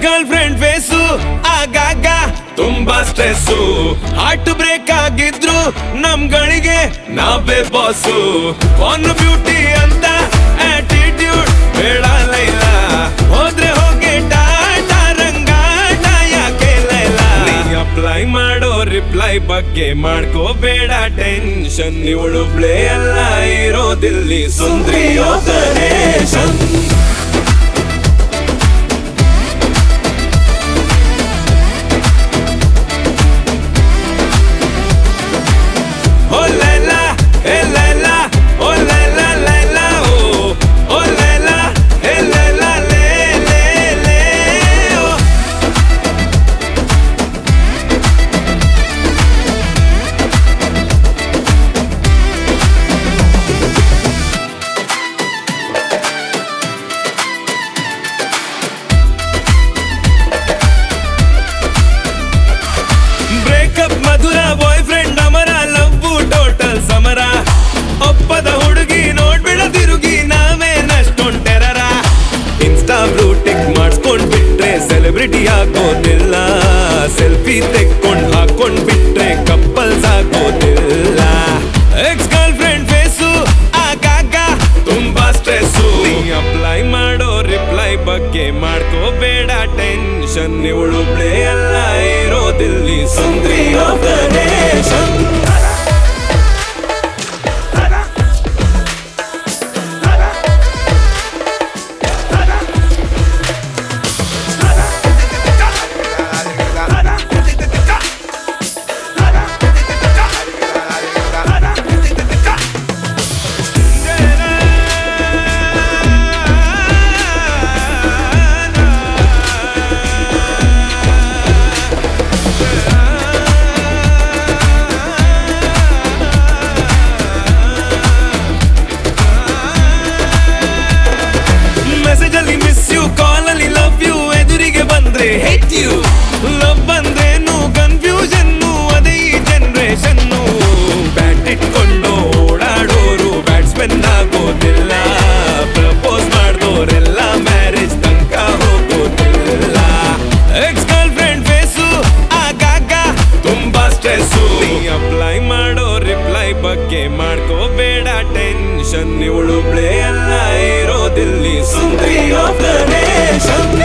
Girl friend face ಆಗಾಗ ತುಂಬಾ stress heart break ಆಗಿದ್ರು ನಮ್ಗಳಿಗೆ ನಾವೇ ಬಾಸು ಆನ್ ಬ್ಯೂಟಿ ಅಂತ ಆಟಿಟ್ಯೂಡ್ ಬೇಡ ಲೈಲ ಹೋದ್ರೆ ಹೋಗಿ ಟಾಟಾ ರಂಗಾಟ ಯಾಕೆ ಲೈಲ ನೀ ಅಪ್ಲೈ ಮಾಡೋ ರಿಪ್ಲೈ ಬಗ್ಗೆ ಮಾಡ್ಕೋಬೇಡ ಟೆನ್ಷನ್ ಇವಳು ಪ್ಲೇ ಎಲ್ಲ ಇರೋದಿಲ್ಲಿ ಸುಂದ್ರಿಯೋ ಗಣೇಶನ್ Oh la la, eh la la, oh la la la la, oh, oh la la, eh la la le le le, oh. Breakup ಮಧುರ ಬಾಯ್ ಫ್ರೆಂಡ್ ಅಮರ ಲವ್ ಟೋಟಲ್ ಸಮರ ಒಪ್ಪದ ಹುಡುಗಿ ನೋಡ್ಬಿಡ ತಿರುಗಿ ನಾವೇನಷ್ಟೊಂದ್ ಟೆರರ ಇನ್ಸ್ಟಾ ಬ್ಲೂ ಟಿಕ್ ಮಾಡಿಸ್ಕೊಂಡ್ ಬಿಟ್ರೆ ಸೆಲೆಬ್ರಿಟಿ ಆಗೋದಿಲ್ಲ ಸೆಲ್ಫಿ ತೆಕ್ಕೊಂಡ್ ಹಾಕೊಂಡ್ ಬಿಟ್ರೆ ಕಪ್ಪಲ್ಸ್ ಆಗೋದಿಲ್ಲ ಎಕ್ಸ್ ಗರ್ಲ್ ಫ್ರೆಂಡ್ ಫೇಸು ಆಗಾಗ ತುಂಬಾ ಸ್ಟ್ರೆಸ್ಸು ನೀ ಅಪ್ಲೈ ಮಾಡೋ ರಿಪ್ಲೈ ಬಗ್ಗೆ ಮಾಡ್ಕೋಬೇಡ ಟೆನ್ಷನ್ ಇವಳು ಪ್ಲೇ ಎಲ್ಲ ಇರೋದಿಲ್ಲಿ ಸುಂದ್ರಿಯೋ ಗಣೇಶನ್ ಮೆಸೇಜ್ ಅಲ್ಲಿ ಮಿಸ್ ಯು ಕಾಲ್ ಅಲ್ಲಿ ಲವ್ ಯು ಎದುರಿಗೆ ಬಂದ್ರೆ ಹೇಟ್ ಯು ಲವ್ ಬಂದ್ರೇನು ಕನ್ಫ್ಯೂಷನ್ ಅದೇ ಈ ಜನರೇಷನ್ ಬ್ಯಾಟ್ ಇಟ್ಕೊಂಡು ಓಡಾಡೋರು ಬ್ಯಾಟ್ಸ್ಮನ್ ಆಗೋದಿಲ್ಲ ಪ್ರಪೋಸ್ ಮಾಡಿದೋರೆಲ್ಲ ಮ್ಯಾರೇಜ್ ತನಕ ಹೋಗೋದಿಲ್ಲ ಎಕ್ಸ್ ಗರ್ಲ್ ಫ್ರೆಂಡ್ ಫೇಸು ಆಗಾಗ ತುಂಬಾ ಸ್ಟ್ರೆಸ್ಸು ನೀ ಅಪ್ಲೈ ಮಾಡೋ ರಿಪ್ಲೈ ಬಗ್ಗೆ ಮಾಡ್ಕೋಬೇಡ ಟೆನ್ಷನ್ ಇವಳು ಪ್ಲೇ ಎಲ್ಲ ಇರೋದಿಲ್ಲಿ ಸುಂದರಿಯೋ ಗಣೇಶನ್